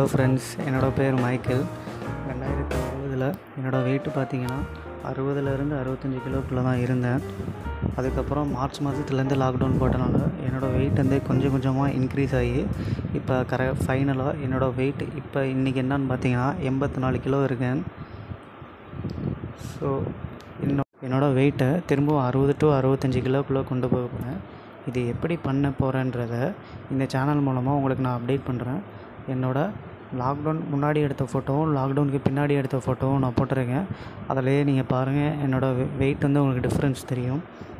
hello friends என்னோடய பேர் Michael ரெண்டாயிரத்தி அறுபதில் என்னோடய வெயிட்டு பார்த்தீங்கன்னா அறுபதுலேருந்து அறுபத்தஞ்சி கிலோக்குள்ளே தான் இருந்தேன் அதுக்கப்புறம் மார்ச் மாதத்துலேருந்து லாக்டவுன் போட்டனால என்னோடய வெயிட் வந்து கொஞ்சம் கொஞ்சமாக இன்க்ரீஸ் ஆகி இப்போ கர ஃபைனலாக என்னோடய வெயிட் இப்போ இன்றைக்கி என்னன்னு பார்த்தீங்கன்னா எண்பத்தி நாலு கிலோ இருக்கேன் ஸோ என்னோ என்னோடய வெயிட்டை திரும்பவும் அறுபது டு அறுபத்தஞ்சி கிலோக்குள்ளே கொண்டு போக போகிறேன் இது எப்படி பண்ண போகிறேன்றத இந்த சேனல் மூலமாக உங்களுக்கு நான் அப்டேட் பண்ணுறேன் என்னோடய லாக்டவுன் முன்னாடி எடுத்த ஃபோட்டோவும் லாக்டவுனுக்கு பின்னாடி எடுத்த ஃபோட்டோவும் நான் போட்டிருக்கேன் அதிலேயே நீங்கள் பாருங்கள் என்னோடய வெயிட் வந்து உங்களுக்கு டிஃப்ரென்ஸ் தெரியும்